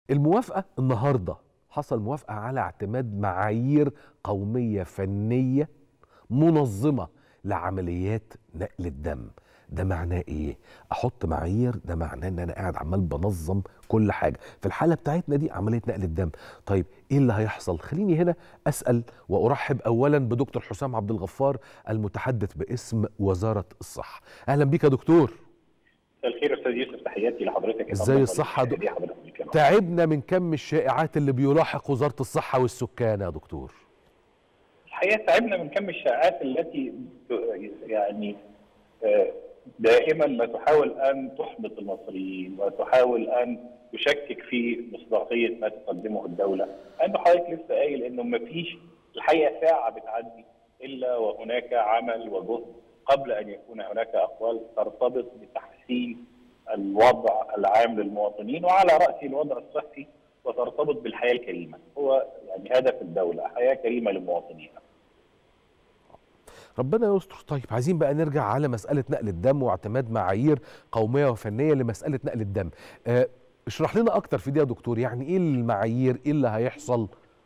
الموافقه النهارده حصل موافقه على اعتماد معايير قوميه فنيه منظمه لعمليات نقل الدم ده معناه ايه احط معايير ده معناه ان انا قاعد عمال بنظم كل حاجه في الحاله بتاعتنا دي عمليه نقل الدم طيب ايه اللي هيحصل خليني هنا اسال وارحب اولا بدكتور حسام عبد الغفار المتحدث باسم وزاره الصحه اهلا بيك يا دكتور مساء الخير استاذ يوسف تحياتي لحضرتك ازاي الصحه دو... تعبنا من كم الشائعات اللي بيلاحق وزاره الصحه والسكان يا دكتور الحقيقه تعبنا من كم الشائعات التي يعني دائما ما تحاول ان تحبط المصريين وتحاول ان تشكك في مصداقيه ما تقدمه الدوله. انت حضرتك لسه قايل انه ما فيش الحقيقه ساعه بتعدي الا وهناك عمل وجهد قبل ان يكون هناك اقوال ترتبط بتحسين الوضع العام للمواطنين وعلى راس الوضع الصحي وترتبط بالحياه الكريمه، هو يعني هدف الدوله حياه كريمه لمواطنيها. ربنا يستر طيب عايزين بقى نرجع على مسألة نقل الدم واعتماد معايير قومية وفنية لمسألة نقل الدم آه اشرح لنا أكتر في دي يا دكتور يعني إيه المعايير إيه اللي هيحصل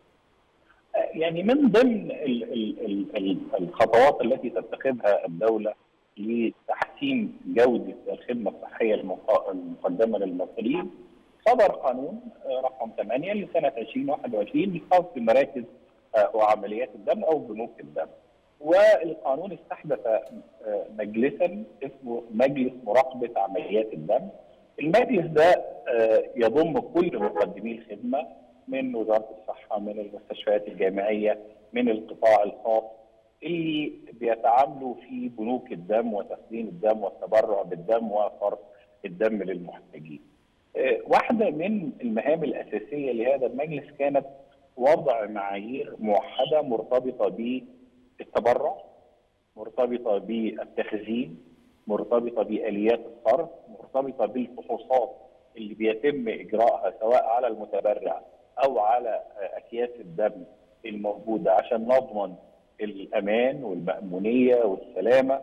يعني من ضمن ال ال ال ال الخطوات التي تتخذها الدولة لتحسين جودة الخدمة الصحية المقدمة للمصريين صدر قانون رقم 8 لسنة 2021 الخاص بمراكز وعمليات الدم أو بنوك الدم والقانون استحدث مجلسا اسمه مجلس مراقبه عمليات الدم. المجلس ده يضم كل مقدمي الخدمه من وزاره الصحه من المستشفيات الجامعيه من القطاع الخاص اللي بيتعاملوا في بنوك الدم وتخزين الدم والتبرع بالدم وفرض الدم للمحتاجين. واحده من المهام الاساسيه لهذا المجلس كانت وضع معايير موحده مرتبطه ب التبرع مرتبطه بالتخزين مرتبطه باليات الصرف مرتبطه بالفحوصات اللي بيتم اجراءها سواء على المتبرع او على اكياس الدم الموجوده عشان نضمن الامان والمامونيه والسلامه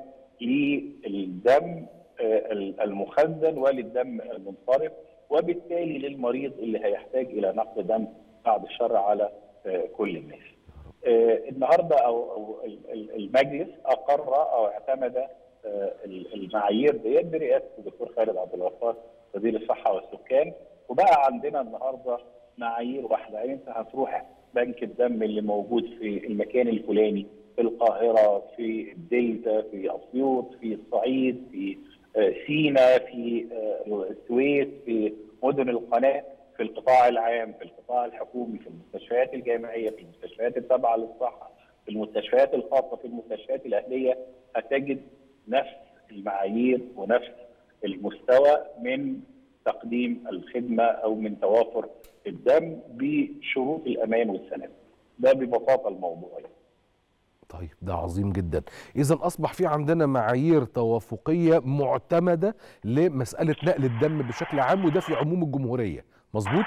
للدم المخزن وللدم المنصرف وبالتالي للمريض اللي هيحتاج الى نقل دم بعد الشر على كل الناس. آه النهارده او او المجلس اقر او اعتمد آه المعايير ديت برئاسه الدكتور خالد عبد الغفار وزير الصحه والسكان وبقى عندنا النهارده معايير واحده يعني انت هتروح بنك الدم اللي موجود في المكان الفلاني في القاهره في الدلتا في اسيوط في الصعيد في آه سينا في السويس في مدن القناه في القطاع العام في القطاع الحكومي في المستشفيات الجامعيه في المستشفيات التابعه للصحه في المستشفيات الخاصه في المستشفيات الاهليه هتجد نفس المعايير ونفس المستوى من تقديم الخدمه او من توافر الدم بشروط الامان والسلامه ده ببساطه الموضوع يعني. طيب ده عظيم جدا اذا اصبح في عندنا معايير توافقيه معتمده لمساله نقل الدم بشكل عام وده في عموم الجمهوريه مظبوط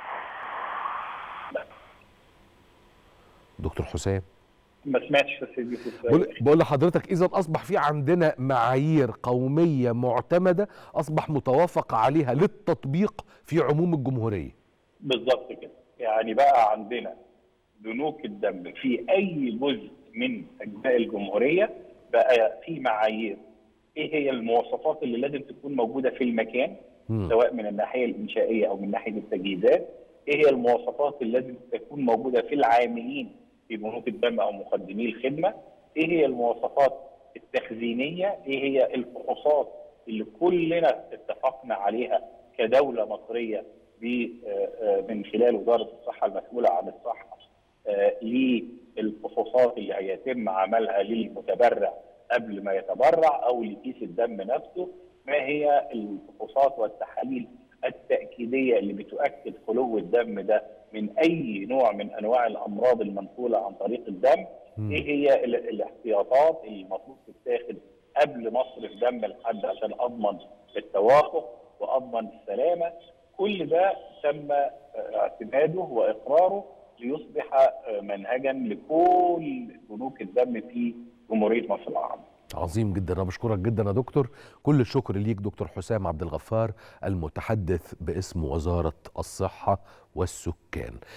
لا دكتور حسام ما سمعتش سيدي بقول, بقول لحضرتك اذا اصبح في عندنا معايير قوميه معتمده اصبح متوافق عليها للتطبيق في عموم الجمهوريه بالظبط كده يعني بقى عندنا بنوك الدم في اي جزء من اجزاء الجمهوريه بقى في معايير ايه هي المواصفات اللي لازم تكون موجوده في المكان م. سواء من الناحيه الانشائيه او من ناحيه التجهيزات ايه هي المواصفات اللي لازم تكون موجوده في العاملين في بنوك الدم او مقدمي الخدمه ايه هي المواصفات التخزينيه ايه هي الفحوصات اللي كلنا اتفقنا عليها كدوله مصريه من خلال وزاره الصحه المسؤوله عن الصحه للفحوصات اللي هيتم عملها للمتبرع قبل ما يتبرع او لكيس الدم نفسه ما هي الفحوصات والتحاليل التاكيديه اللي بتؤكد خلو الدم ده من اي نوع من انواع الامراض المنقوله عن طريق الدم م. ايه هي الاحتياطات اللي المفروض تتاخد قبل مصرف دم لحد عشان اضمن التوافق واضمن السلامه كل ده تم اعتماده واقراره ليصبح منهجا لكل بنوك الدم في جمهوريه مصر العربيه. عظيم جدا انا بشكرك جدا يا دكتور كل الشكر ليك دكتور حسام عبد الغفار المتحدث باسم وزاره الصحه والسكان